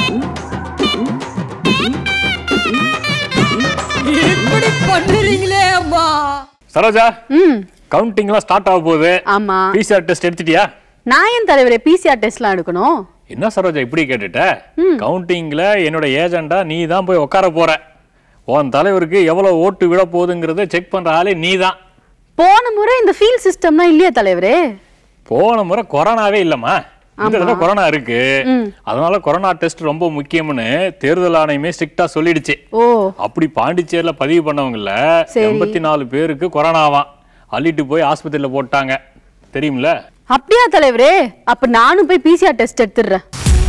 இப்படி பண்ணுறீங்களே அம்மா சரோஜா ம் கவுண்டிங்லாம் ஸ்டார்ட் ஆக போகுது ஆமா பிசிஆர் டெஸ்ட் எடுத்துட்டியா நான் ஏன் தலைவரே பிசிஆர் டெஸ்ட்லாம் எடுக்கணும் என்ன சரோஜா இப்படி கேட்டுட்ட கவுண்டிங்ல என்னோட ஏஜெண்டா நீ தான் போய் உட்கார போற உன் தலைவருக்கு எவ்வளவு ஓட்டு விட போகுதுங்கிறத செக் பண்ற ஆளே நீ தான் போன முறை இந்த ஃபீல் சிஸ்டம்லாம் இல்லையா தலைவரே போன முறை கொரோனாவே இல்லம்மா இந்த தடவை கொரோனா இருக்கு அதனால கொரோனா டெஸ்ட் ரொம்ப முக்கியம்னு தேர்தல் ஆணையமே ஸ்ட்ரிக்டா சொல்லிடுச்சு ஓ அப்படி பாண்டிச்சேரியில பதிவு பண்ணவங்கல சரி. எண்பத்தி நாலு பேருக்கு கொரோனாவாம் அள்ளிட்டு போய் ஆஸ்பத்திரியில போட்டாங்க தெரியுமில அப்படியா தலைவரே அப்ப நானும் போய் பிசிஆர் டெஸ்ட் எடுத்துடுறேன்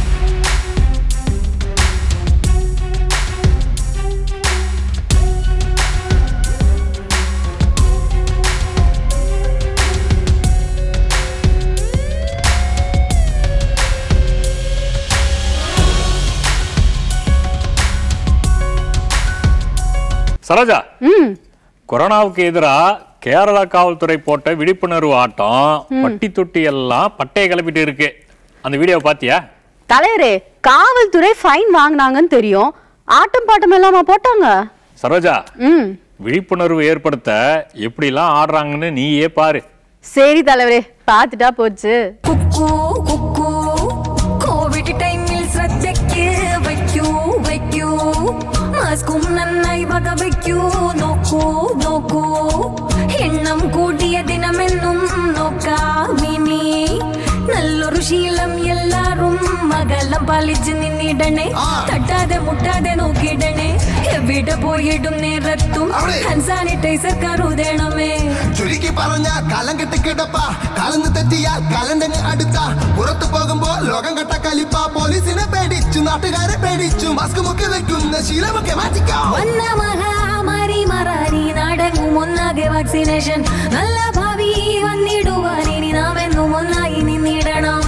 சரோஜா ம் கொரோனாவுக்கு எதிராக கேரளா காவல்துறை போட்ட விழிப்புணர்வு ஆட்டம் பட்டி தொட்டி எல்லாம் பட்டையை கிளப்பிட்டு இருக்கு அந்த வீடியோ பாத்தியா தலைவரே காவல்துறை ஃபைன் வாங்குனாங்கன்னு தெரியும் ஆட்டம் பாட்டம் எல்லாமா போட்டாங்க சரோஜா ம் விழிப்புணர்வு ஏற்படுத்த எப்படிலாம் ஆடுறாங்கன்னு நீயே பாரு சரி தலைவரே பார்த்துட்டா போச்சு കുക്കു കുക്കു കോവിഡ് ടൈമിൽ ശ്രദ്ധയ്ക്ക് വയ്ക്കൂ വയ്ക്കൂ മാസ്കും നന്നായി വക വയ്ക്കൂ നോക്കൂ നോക്കൂ എണ്ണം കൂടിയ ദിനമെന്നും നോക്കാമിനി നല്ലൊരു ശീലം എല്ലാരും മകലം പാലിച്ച് നിന്നിടണേ തട്ടാതെ മുട്ടാതെ നോക്കിയിടണേ എവിടെ പോയിടും നേരത്തും ഹാൻഡ് സാനിറ്റൈസർ കരുതണമേ ചുരുക്കി പറഞ്ഞ കാലം കെട്ട് കിടപ്പ കാലന്ന് തെറ്റിയാൽ കാലണ്ടന് അടുത്ത പുറത്തു പോകുമ്പോ ലോകം കെട്ട കലിപ്പ പോലീസിനെ പേടിച്ചു നാട്ടുകാരെ പേടിച്ചു മാസ്ക് മുക്കി വെക്കുന്ന ശീലമൊക്കെ മാറ്റിക്കാം വന്ന മഹാമാരി മറാരി നാടെങ്ങും ഒന്നാകെ വാക്സിനേഷൻ നല്ല ഭാവി വന്നിടുവാൻ ഇനി നാം എന്നും ഒന്നായി നിന്നിടണം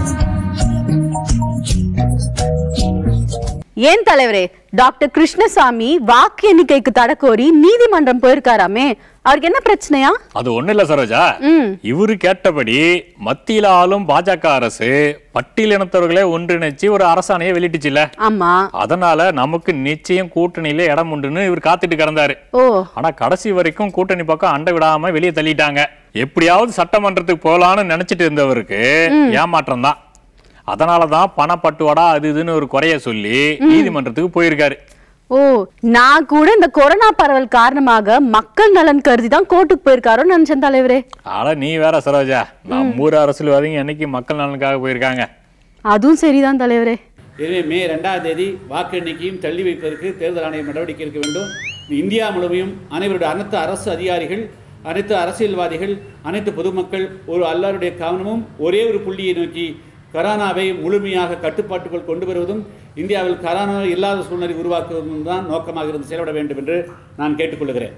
ஏன் தலைவரே டாக்டர் கிருஷ்ணசாமி வாக்கு எண்ணிக்கைக்கு தடை கோரி நீதிமன்றம் போயிருக்காராமே அவருக்கு என்ன பிரச்சனையா அது ஒண்ணு இல்ல சரோஜா ம் இவரு கேட்டபடி மத்தியில ஆளும் பாஜக அரசு பட்டியலினத்தவர்களே ஒன்றிணைச்சு ஒரு அரசாணையை வெளியிட்டுச்சுல ஆமா அதனால நமக்கு நிச்சயம் கூட்டணியில இடம் உண்டுன்னு இவர் காத்துட்டு கிடந்தாரு ஓ ஆனா கடைசி வரைக்கும் கூட்டணி பக்கம் அண்டை விடாம வெளியே தள்ளிட்டாங்க எப்படியாவது சட்டமன்றத்துக்கு போகலான்னு நினைச்சிட்டு இருந்தவருக்கு ஏமாற்றம் தான் அதனாலதான் பணப்பட்டுவாடா அது இதுன்னு ஒரு குறைய சொல்லி நீதிமன்றத்துக்கு போயிருக்காரு ஓ நான் கூட இந்த கொரோனா பரவல் காரணமாக மக்கள் நலன் கருதி தான் கோர்ட்டுக்கு போயிருக்காரோன்னு நினைச்சேன் தலைவரே ஆனா நீ வேற சரோஜா நம்ம ஊர் அரசியல்வாதிங்க என்னைக்கு மக்கள் நலனுக்காக போயிருக்காங்க அதுவும் சரிதான் தலைவரே எனவே மே ரெண்டாம் தேதி வாக்கு எண்ணிக்கையும் தள்ளி வைப்பதற்கு தேர்தல் ஆணையம் நடவடிக்கை எடுக்க வேண்டும் இந்தியா முழுமையும் அனைவருடைய அனைத்து அரசு அதிகாரிகள் அனைத்து அரசியல்வாதிகள் அனைத்து பொதுமக்கள் ஒரு எல்லாருடைய கவனமும் ஒரே ஒரு புள்ளியை நோக்கி கரோனாவை முழுமையாக கட்டுப்பாட்டுக்குள் கொண்டு வருவதும் இந்தியாவில் கரோனா இல்லாத சூழ்நிலை உருவாக்குவதும் தான் நோக்கமாக இருந்து செயல்பட வேண்டும் என்று நான் கேட்டுக்கொள்கிறேன்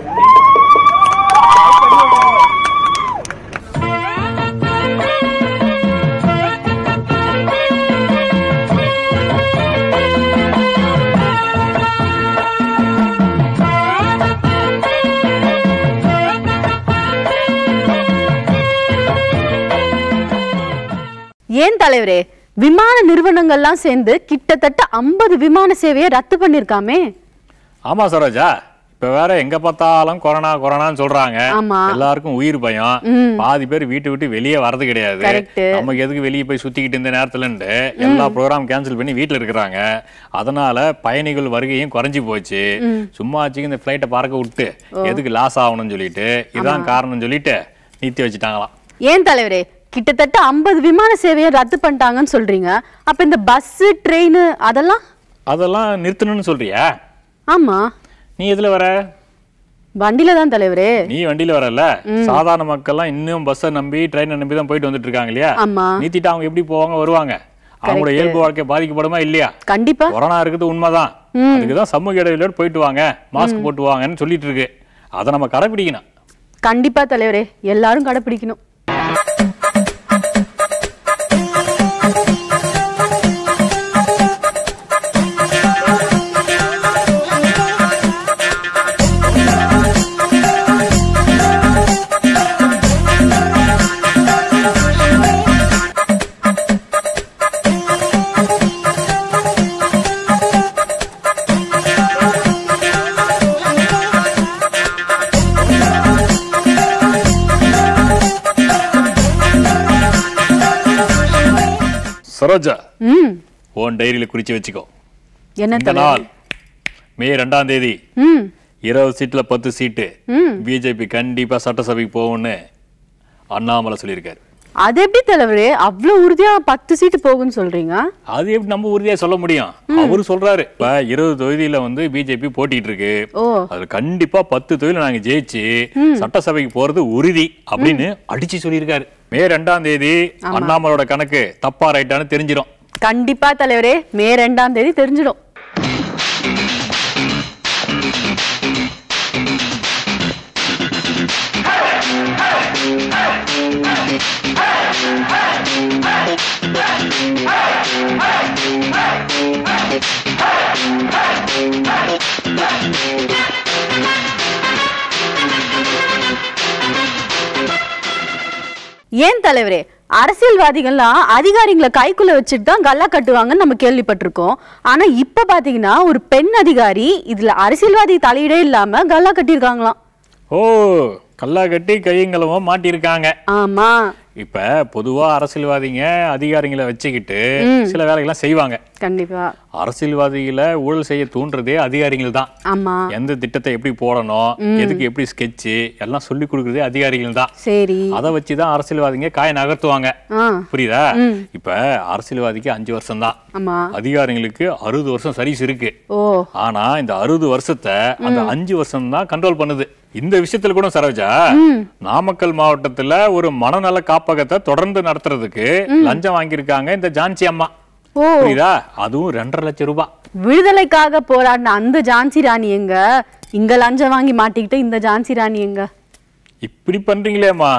ஏன் தலைவரே விமான நிறுவனங்கள்லாம் சேர்ந்து கிட்டத்தட்ட ஐம்பது விமான சேவையை ரத்து பண்ணிருக்காமே ஆமா சரோஜா இப்ப வேற எங்க பார்த்தாலும் கொரோனா கொரோனான்னு சொல்றாங்க ஆமா. எல்லாருக்கும் உயிர் பயம் பாதி பேர் வீட்டை விட்டு வெளியே வரது கிடையாது Correct. நமக்கு எதுக்கு வெளியே போய் சுத்திக்கிட்டு இந்த நேரத்துலன்ட்டு எல்லா ப்ரோக்ராம் கேன்சல் பண்ணி வீட்டுல இருக்கிறாங்க அதனால பயணிகள் வருகையும் குறைஞ்சு போச்சு சும்மா வச்சுக்க இந்த ஃபிளைட்டை பறக்க விட்டு எதுக்கு லாஸ் ஆகணும்னு சொல்லிட்டு இதான் காரணம்னு சொல்லிட்டு நிறுத்தி வச்சுட்டாங்களாம் ஏன் தலைவரே கிட்டத்தட்ட ஐம்பது விமான சேவையை ரத்து பண்ணிட்டாங்கன்னு சொல்றீங்க அப்ப இந்த பஸ் ட்ரெயின் அதெல்லாம் அதெல்லாம் நிறுத்தணும்னு சொல்றியா ஆமா நீ எதுல வர வண்டியில தான் தலைவரே நீ வண்டியில வரல சாதாரண மக்கள்லாம் இன்னும் பஸ்ஸை நம்பி ட்ரெயினை நம்பி தான் போயிட்டு வந்துட்டு இருக்காங்க இல்லையா ஆமா நீத்திட்டு அவங்க எப்படி போவாங்க வருவாங்க அவங்களோட Correct. இயல்பு வாழ்க்கை பாதிக்கப்படுமா இல்லையா கண்டிப்பா கொரோனா இருக்குது உண்மைதான் அதுக்குதான் சமூக இடைவெளியோட போயிட்டு வாங்க மாஸ்க் போட்டு வாங்கன்னு சொல்லிட்டு இருக்கு அதை நம்ம கடைபிடிக்கணும் கண்டிப்பா தலைவரே எல்லாரும் கடைப்பிடிக்கணும் சரோஜா ம் உன் டைரியில குறிச்சு வச்சுக்கோ என்ன இந்த தலைவரே நாள் மே ரெண்டாம் தேதி ம் இருபது சீட்ல பத்து சீட்டு ம் பிஜேபி கண்டிப்பா சட்டசபைக்கு போகும்னு அண்ணாமலை சொல்லியிருக்காரு அது எப்படி தலைவரே அவ்வளவு உறுதியா பத்து சீட்டு போகும்னு சொல்றீங்க அது எப்படி நம்ம உறுதியா சொல்ல முடியும் அவரு சொல்றாரு இப்ப இருபது தொகுதியில வந்து பிஜேபி போட்டிட்டு இருக்கு ஓ அதுல கண்டிப்பா பத்து தொகுதியில நாங்க ஜெயிச்சு சட்டசபைக்கு போறது உறுதி அப்படின்னு அடிச்சு சொல்லியிருக்காரு மே ரெண்டாம் தேதி அண்ணாமலோட கணக்கு தப்பா ரைட்டான்னு தெரிஞ்சிடும் கண்டிப்பா தலைவரே மே ரெண்டாம் தேதி தெரிஞ்சிடும் ஏன் தலைவரே அரசியல்வாதிகள்லாம் அதிகாரிகளை கைக்குள்ள வச்சுட்டு தான் கல்லா கட்டுவாங்கன்னு நம்ம கேள்விப்பட்டிருக்கோம் ஆனா இப்ப பாத்தீங்கன்னா ஒரு பெண் அதிகாரி இதுல அரசியல்வாதி தலையீடே இல்லாம கல்லா கட்டியிருக்காங்களாம் ஓ கல்லா கட்டி கையங்களமா மாட்டியிருக்காங்க ஆமா இப்ப பொதுவா அரசியல்வாதிங்க அதிகாரிகளை வச்சுக்கிட்டு சில வேலைகள்லாம் செய்வாங்க கண்டிப்பா அரசியல்வாதிகளை ஊழல் செய்ய தூண்டுறதே அதிகாரிகள் தான் ஆமா எந்த திட்டத்தை எப்படி போடணும் எதுக்கு எப்படி ஸ்கெட்சு எல்லாம் சொல்லி கொடுக்கறதே அதிகாரிகள் தான் சரி அதை வச்சுதான் அரசியல்வாதிங்க காய நகர்த்துவாங்க ஆ புரியுதா இப்ப அரசியல்வாதிக்கு அஞ்சு வருஷம் தான் ஆமா அதிகாரிகளுக்கு அறுபது வருஷம் சர்வீஸ் இருக்கு ஓ ஆனா இந்த அறுபது வருஷத்தை அந்த அஞ்சு வருஷம் தான் கண்ட்ரோல் பண்ணுது இந்த விஷயத்துல கூட சரோஜா நாமக்கல் மாவட்டத்துல ஒரு மனநல காப்பகத்தை தொடர்ந்து நடத்துறதுக்கு லஞ்சம் வாங்கியிருக்காங்க இந்த ஜான்சி அம்மா ஓ புரியுதா அதுவும் ரெண்டரை லட்சம் ரூபாய் விடுதலைக்காக போராடின அந்த ஜான்சி ராணி எங்க இங்க லஞ்சம் வாங்கி மாட்டிக்கிட்டு இந்த ஜான்சி ராணி எங்க இப்படி பண்றீங்களேம்மா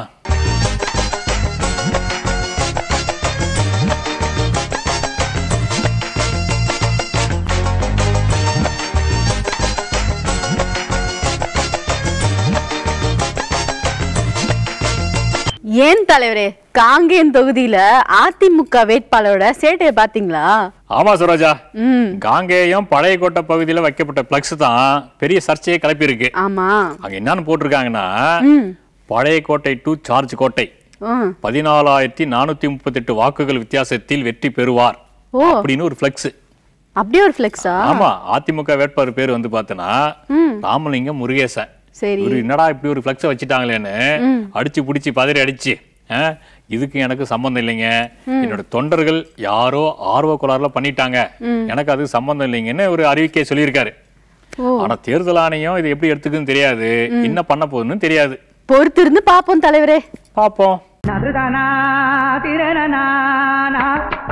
ஏன் தலைவரே காங்கேயன் தொகுதியில அதிமுக வேட்பாளரோட சேட்டையை பாத்தீங்களா ஆமா சரோஜா ம் காங்கேயம் பழைய கோட்டை பகுதியில வைக்கப்பட்ட பிளக்ஸ் தான் பெரிய சர்ச்சையை கிளப்பி இருக்கு ஆமா அங்க என்னன்னு போட்டிருக்காங்கன்னா ம் பழைய கோட்டை டு சார்ஜ் கோட்டை ஆ பதினாலாயிரத்தி நானூத்தி முப்பத்தெட்டு வாக்குகள் வித்தியாசத்தில் வெற்றி பெறுவார் ஓ அப்படின்னு ஒரு பிளக்ஸ் அப்படியே ஒரு ஃபிளெக்ஸா ஆமா அதிமுக வேட்பாளர் பேர் வந்து பார்த்தனா ராமலிங்கம் முருகேசன் சரி ஒரு என்னடா இப்படி ஒரு ஃபிளக்ஸை வச்சுட்டாங்களேன்னு அடிச்சு பிடிச்சி பதறி அடிச்சு ஆ, இதுக்கு எனக்கு சம்பந்தம் இல்லைங்க என்னோட தொண்டர்கள் யாரோ ஆர்வ கோளாறுல பண்ணிட்டாங்க எனக்கு அது சம்பந்தம் இல்லைங்கன்னு ஒரு அறிவிக்கை சொல்லியிருக்காரு ஓ ஆனா தேர்தல் ஆணையம் இது எப்படி எடுத்துக்குன்னு தெரியாது என்ன பண்ண போகுதுன்னு தெரியாது பொறுத்து இருந்து பாப்போம் தலைவரே பாப்போம் நதுதனா திரணனா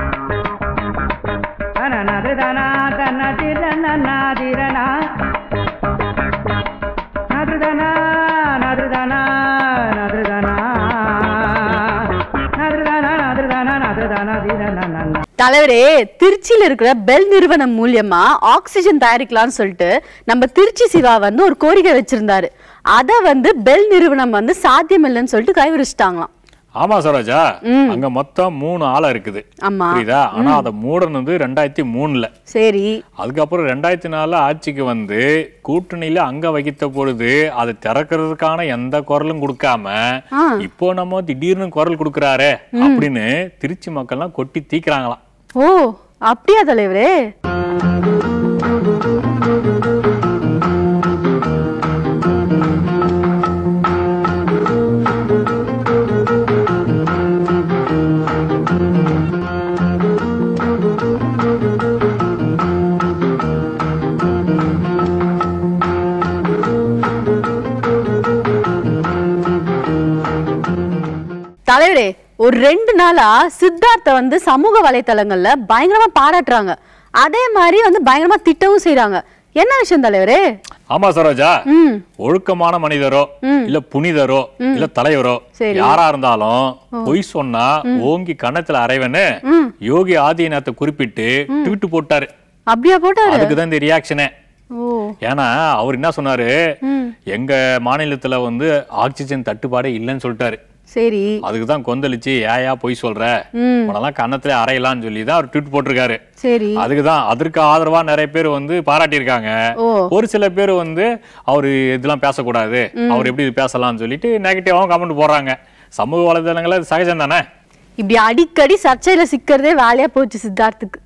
நதுதனா தன திரணனா திரணா நதுதனா நதுதனா நதுதனா நதுதனா நதுதனா நதுதனா திரணனா தலைவரே திருச்சியில இருக்கிற பெல் நிறுவனம் மூலியமா ஆக்சிஜன் தயாரிக்கலாம்னு சொல்லிட்டு நம்ம திருச்சி சிவா வந்து ஒரு கோரிக்கை வச்சிருந்தாரு அத வந்து பெல் நிறுவனம் வந்து சாத்தியம் இல்லைன்னு சொல்லிட்டு கைவிரிச்சிட்டாங்களாம் ஆமா சரோஜா அங்க மொத்தம் மூணு ஆளை இருக்குது ஆமா புரியுதா ஆனா அதை மூடனது ரெண்டாயிரத்தி மூணுல சரி அதுக்கப்புறம் ரெண்டாயிரத்தி நாலுல ஆட்சிக்கு வந்து கூட்டணியில அங்க வகித்த பொழுது அதை திறக்கிறதுக்கான எந்த குரலும் கொடுக்காம ஆ. இப்போ நம்ம திடீர்னு குரல் கொடுக்கறாரே அப்படின்னு திருச்சி மக்கள்லாம் கொட்டி தீக்குறாங்களாம் ஓ அப்படியா தலைவரே தலைவரே ஒரு ரெண்டு நாளா சித்தார்த்த வந்து சமூக வலைத்தளங்கள்ல பயங்கரமா பாராட்டுறாங்க அதே மாதிரி வந்து பயங்கரமா திட்டவும் செய்றாங்க என்ன விஷயம் தலைவரே ஆமா சரோஜா ம் ஒழுக்கமான மனிதரோ இல்ல புனிதரோ இல்ல தலைவரோ சரி. யாரா இருந்தாலும் பொய் சொன்னா ஓங்கி கன்னத்துல அரைவன்னு யோகி ஆதிநாத்தை குறிப்பிட்டு ட்வீட் போட்டாரு அப்படியா போட்டாரு அதுக்குதான் இந்த ரியாக்ஷனே ஓ ஏன்னா அவர் என்ன சொன்னாரு எங்க மாநிலத்துல வந்து ஆக்சிஜன் தட்டுப்பாடே இல்லைன்னு சொல்லிட்டாரு சரி அதுக்கு தான் கொந்தளிச்சு ஏயா பொய் சொல்ற ம் உனெல்லாம் கன்னத்துல அரையலாம்னு சொல்லி தான் அவர் ட்வீட் போட்டிருக்காரு சரி அதுக்கு தான் அதற்கு ஆதரவா நிறைய பேர் வந்து பாராட்டியிருக்காங்க ஓ ஒரு சில பேர் வந்து அவர் இதெல்லாம் பேசக்கூடாது அவர் எப்படி இது பேசலாம்னு சொல்லிட்டு நெகட்டிவாகவும் கமெண்ட் போடுறாங்க சமூக வலைதளங்கள்ல இது சகஜம் தானே இப்படி அடிக்கடி சர்ச்சையில சிக்கிறதே வேலையா போச்சு சித்தார்த்துக்கு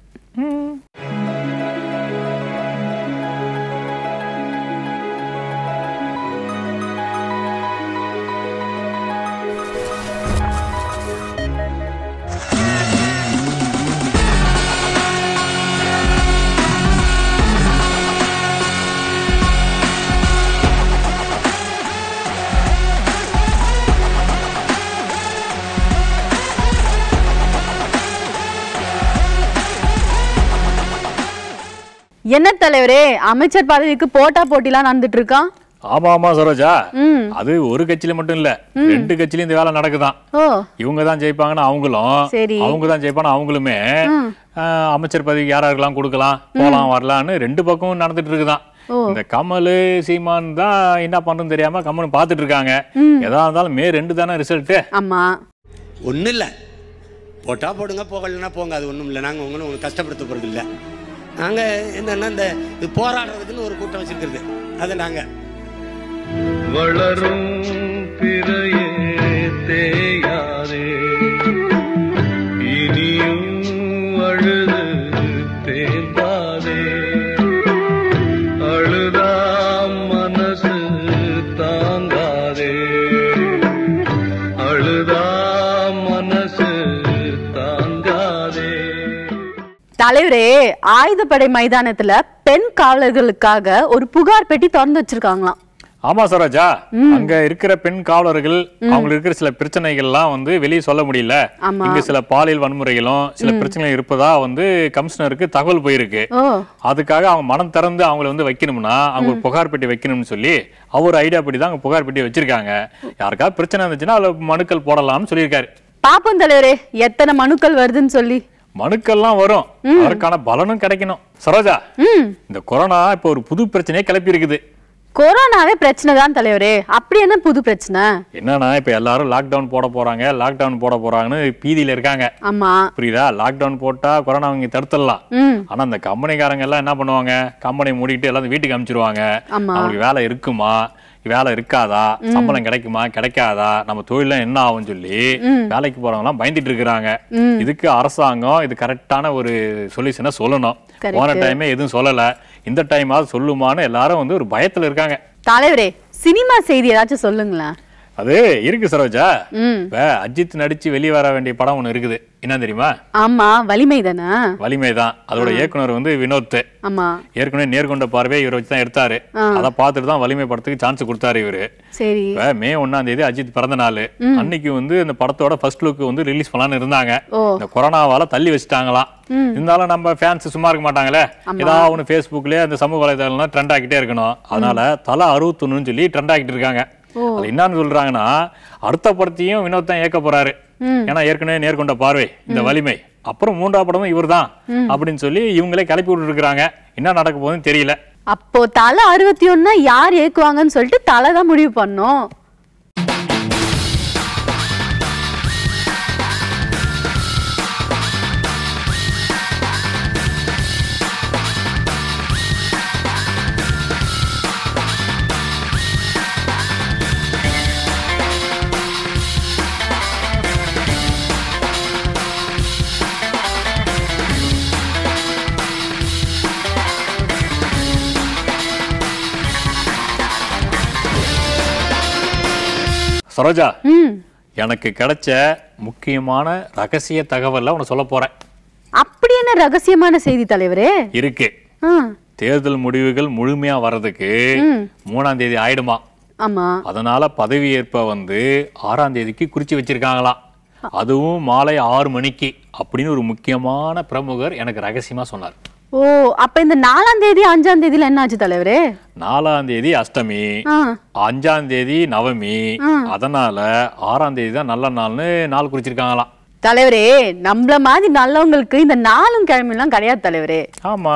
என்ன தலைவரே அமைச்சர் பதவிக்கு போட்டா போட்டிலாம் நடந்துட்டு இருக்கான் ஆமா ஆமா சரோஜா ம் அது ஒரு கட்சியில மட்டும் இல்ல ரெண்டு கட்சியிலும் இந்த வேலை நடக்குதான் ஓ இவங்க தான் ஜெயிப்பாங்கன்னு அவங்களும் சரி. அவங்க தான் ஜெயிப்பான்னு அவங்களுமே ஆஹ், அமைச்சர் பதவிக்கு யார் யாருக்கெல்லாம் கொடுக்கலாம் போலாம் வரலான்னு ரெண்டு பக்கமும் நடந்துட்டு இருக்குதான் இந்த கமல் சீமான் தான் என்ன பண்றதுன்னு தெரியாம கமல் பார்த்துட்டு இருக்காங்க எதா இருந்தாலும் மே ரெண்டு தானே ரிசல்ட் ஆமா ஒன்றும் இல்லை போட்டால் போடுங்க போகலைன்னா போங்க அது ஒன்றும் இல்லை நாங்கள் உங்களை உங்களுக்கு கஷ்டப்படுத்த போகிறது இல்லை நாங்கள் என்னென்னா இந்த இது போராடுறதுக்குன்னு ஒரு கூட்டம் வச்சுருக்கிறது அது நாங்கள் வளரும் பிறையே தேயாதே இனியும் அழுது தேம்பாதே அழுதா மனசு தாங்காதே அழுதா மனசு தாங்காதே தலைவரே ஆயுதப்படை மைதானத்துல பெண் காவலர்களுக்காக ஒரு புகார் பெட்டி திறந்து வச்சிருக்காங்களாம் ஆமா சரோஜா அங்க இருக்கிற பெண் காவலர்கள் அவங்களுக்கு இருக்கிற சில பிரச்சனைகள்லாம் வந்து வெளியே சொல்ல முடியல ஆமா. இங்க சில பாலியல் வன்முறைகளும் சில பிரச்சனைகள் இருப்பதா வந்து கமிஷனருக்கு தகவல் போயிருக்கு ஓ அதுக்காக அவங்க மனம் திறந்து அவங்கள வந்து வைக்கணும்னா அவங்க ஒரு புகார் பெட்டி வைக்கணும்னு சொல்லி அவர் ஐடியா படி தான் அங்க புகார் பெட்டி வச்சிருக்காங்க யாருக்காவது பிரச்சனை இருந்துச்சுன்னா அதுல மனுக்கள் போடலாம்னு சொல்லியிருக்காரு பாப்போம் தலைவரே எத்தனை மனுக்கள் வருதுன்னு சொல்லி மனுக்கள்லாம் வரும் அதற்கான பலனும் கிடைக்கணும் சரோஜா ம் இந்த கொரோனா இப்போ ஒரு புது பிரச்சனையை கிளப்பி இருக்குது கொரோனாவே பிரச்சனை தான் தலைவரே அப்படி என்ன புது பிரச்சனை என்னன்னா இப்ப எல்லாரும் லாக்டவுன் போட போறாங்க லாக்டவுன் போட போறாங்கன்னு பீதியில இருக்காங்க ஆமா புரியுதா லாக்டவுன் போட்டா கொரோனா அவங்க தடுத்துடலாம் ம் ஆனா அந்த கம்பெனிக்காரங்க எல்லாம் என்ன பண்ணுவாங்க கம்பெனி மூடிட்டு எல்லாரும் வீட்டுக்கு அனுப்பிச்சிருவாங்க ஆமா. அவங்களுக்கு வேலை இருக்குமா வேலை இருக்காதா சம்பளம் கிடைக்குமா கிடைக்காதா நம்ம தொழிலாம் என்ன ஆகும் சொல்லி வேலைக்கு போறவங்க எல்லாம் பயந்துட்டு இருக்கிறாங்க இதுக்கு அரசாங்கம் இது கரெக்டான ஒரு சொல்யூஷனை சொல்லணும் Correct. போன டைமே எதுவும் சொல்லல இந்த டைமாவது சொல்லுமான்னு எல்லாரும் வந்து ஒரு பயத்துல இருக்காங்க தலைவரே சினிமா செய்தி ஏதாச்சும் சொல்லுங்களேன் அது இருக்கு சரோஜா ம் இப்ப அஜித் நடிச்சு வெளியே வர வேண்டிய படம் ஒண்ணு இருக்குது என்ன தெரியுமா ஆமா வலிமை தானே வலிமை தான் அதோட இயக்குனர் வந்து வினோத் ஆமா ஏற்கனவே நேர்கொண்ட பார்வை இவரை வச்சு தான் எடுத்தாரு அதை பார்த்துட்டு தான் வலிமை படத்துக்கு சான்ஸ் கொடுத்தாரு இவரு சரி இப்ப மே ஒண்ணாம் தேதி அஜித் பிறந்த நாள் அன்னைக்கு வந்து இந்த படத்தோட ஃபர்ஸ்ட் லுக் வந்து ரிலீஸ் பண்ணலாம்னு இருந்தாங்க ஓ. இந்த கொரோனாவால தள்ளி வச்சுட்டாங்களாம் இருந்தாலும் நம்ம ஃபேன்ஸ் சும்மா இருக்க மாட்டாங்களே ஏதாவது ஒன்று ஃபேஸ்புக்லயே அந்த சமூக வலைதளம்லாம் ட்ரெண்ட் ஆகிட்டே இருக்கணும் அதனால தலா அறுபத்தொன்னு சொல்லி ட்ரெண்ட் ஆகிட்டு இருக்காங்க அது என்னன்னு சொல்றாங்கன்னா அடுத்த படத்தையும் வினோத் தான் இயக்க போறாரு ஏன்னா ஏற்கனவே நேர்கொண்ட பார்வை இந்த வலிமை அப்புறம் மூன்றாவது படமும் இவர்தான் அப்படின்னு சொல்லி இவங்களே கிளப்பி விட்டு இருக்காங்க என்ன நடக்க போகுதுன்னு தெரியல அப்போ தலை அறுபத்தி ஒன்னா யார் ஏக்குவாங்கன்னு சொல்லிட்டு தலை தான் முடிவு பண்ணோம் சரோஜா ம் எனக்கு கிடைச்ச முக்கியமான ரகசிய தகவல்ல உன சொல்ல போறேன் அப்படி என்ன ரகசியமான செய்தி தலைவரே இருக்கு ஆ தேர்தல் முடிவுகள் முழுமையா வர்றதுக்கு மூணாம் தேதி ஆயிடுமா ஆமா அதனால பதவியேற்ப வந்து ஆறாம் தேதிக்கு குறிச்சு வச்சிருக்காங்களாம் அதுவும் மாலை ஆறு மணிக்கு அப்படின்னு ஒரு முக்கியமான பிரமுகர் எனக்கு ரகசியமா சொன்னார் ஓ அப்ப இந்த நாலாம் தேதி அஞ்சாம் தேதியில என்ன ஆச்சு தலைவரே நாலாம் தேதி அஷ்டமி ஆ அஞ்சாம் தேதி நவமி அதனால ஆறாம் தேதி தான் நல்ல நாள்னு நாள் குறிச்சிருக்காங்களாம் தலைவரே நம்மள மாதிரி நல்லவங்களுக்கு இந்த நாளும் கிழமையெல்லாம் கிடையாது தலைவரே ஆமா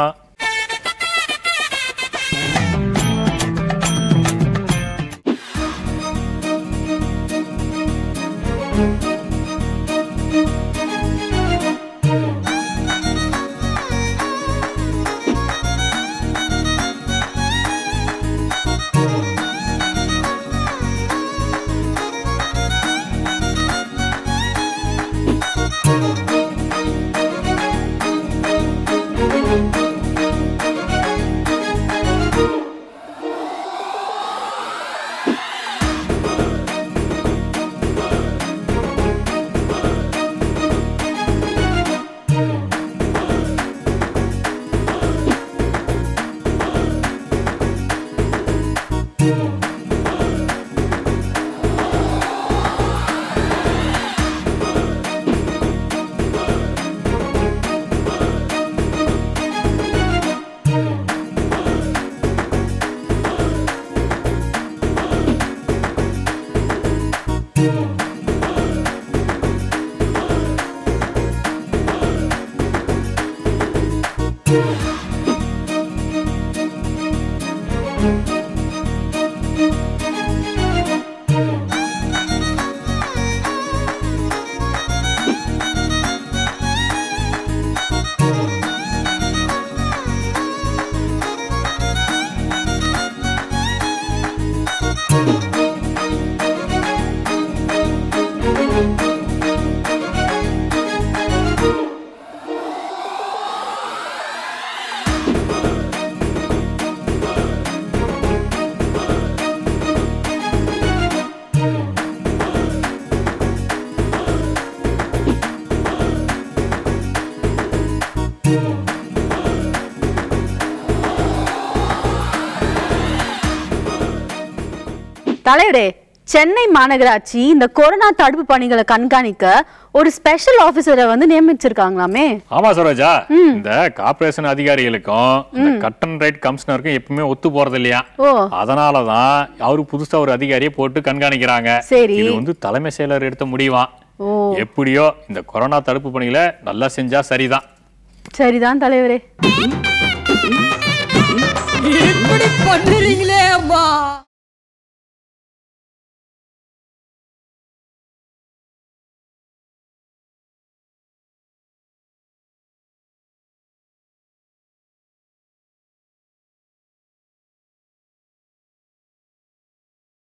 தலைவரே சென்னை மாநகராட்சி இந்த கொரோனா தடுப்பு பணிகளை கண்காணிக்க ஒரு ஸ்பெஷல் ஆபீசரை வந்து நியமிச்சிருக்காங்களாமே ஆமா சரோஜா இந்த கார்ப்பரேஷன் அதிகாரிகளுக்கும் இந்த கட் அண்ட் ரைட் கமிஷனருக்கும் எப்பவுமே ஒத்து போறது இல்லையா ஓ. அதனாலதான் அவரு புதுசா ஒரு அதிகாரியை போட்டு கண்காணிக்கிறாங்க சரி. இது வந்து தலைமை செயலர் எடுத்த முடிவாம் ஓ எப்படியோ இந்த கொரோனா தடுப்பு பணிகளை நல்லா செஞ்சா சரிதான் சரிதான் தலைவரே இப்படி பண்ணுறீங்களே அம்மா